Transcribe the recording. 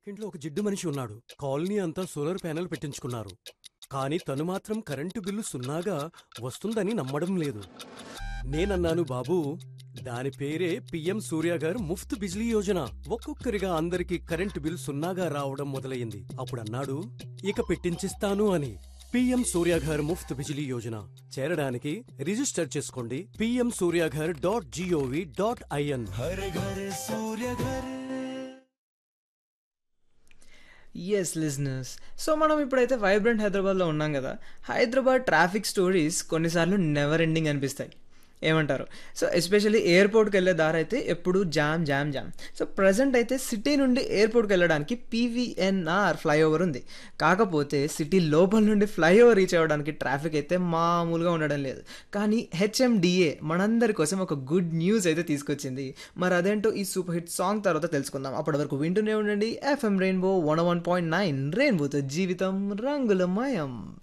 పక్కింట్లో ఒక జిడ్డు మనిషి ఉన్నాడు కాలనీ అంతా సోలార్ ప్యానెల్ పెట్టించుకున్నారు కానీ తను మాత్రం కరెంటు బిల్లు సున్నాగా వస్తుందని నమ్మడం లేదు నేనన్నాను బాబూ దాని పేరే పిఎం సూర్య గారు ముఫ్త్ బిజ్లీ యోజన ఒక్కొక్కరిగా అందరికి కరెంటు బిల్ సున్నాగా రావడం మొదలయ్యింది అప్పుడు అన్నాడు ఇక పెట్టించిస్తాను అని పిఎం సూర్య గారు ముఫ్త్ బిజిలీ యోజన చేరడానికి రిజిస్టర్ చేసుకోండి PM Surya ghar dot G O V dot I N हर घर सूर्य घर ఎస్ లిజనర్స్ సో మనం ఇప్పుడైతే వైబ్రెంట్ హైదరాబాద్లో ఉన్నాం కదా హైదరాబాద్ ట్రాఫిక్ స్టోరీస్ కొన్నిసార్లు నెవర్ ఎండింగ్ అనిపిస్తాయి ఏమంటారు సో ఎస్పెషల్లీ ఎయిర్పోర్ట్కి వెళ్ళే దారి అయితే ఎప్పుడు jam jam jam so present అయితే సిటీ నుండి ఎయిర్పోర్ట్కి వెళ్ళడానికి పీవీఎన్ఆర్ ఫ్లైఓవర్ ఉంది కాకపోతే సిటీ లోపల నుండి ఫ్లైఓవర్ రీచ్ అవ్వడానికి ట్రాఫిక్ అయితే మామూలుగా ఉండడం లేదు కానీ హెచ్ఎండిఏ మనందరి కోసం ఒక గుడ్ న్యూస్ అయితే తీసుకొచ్చింది మరి అదేంటో ఈ సూపర్ హిట్ సాంగ్ తర్వాత తెలుసుకుందాం అప్పటి వరకు వింటూనే ఉండండి FM rainbow one one point nine రెయిన్బోతో జీవితం రంగులమయం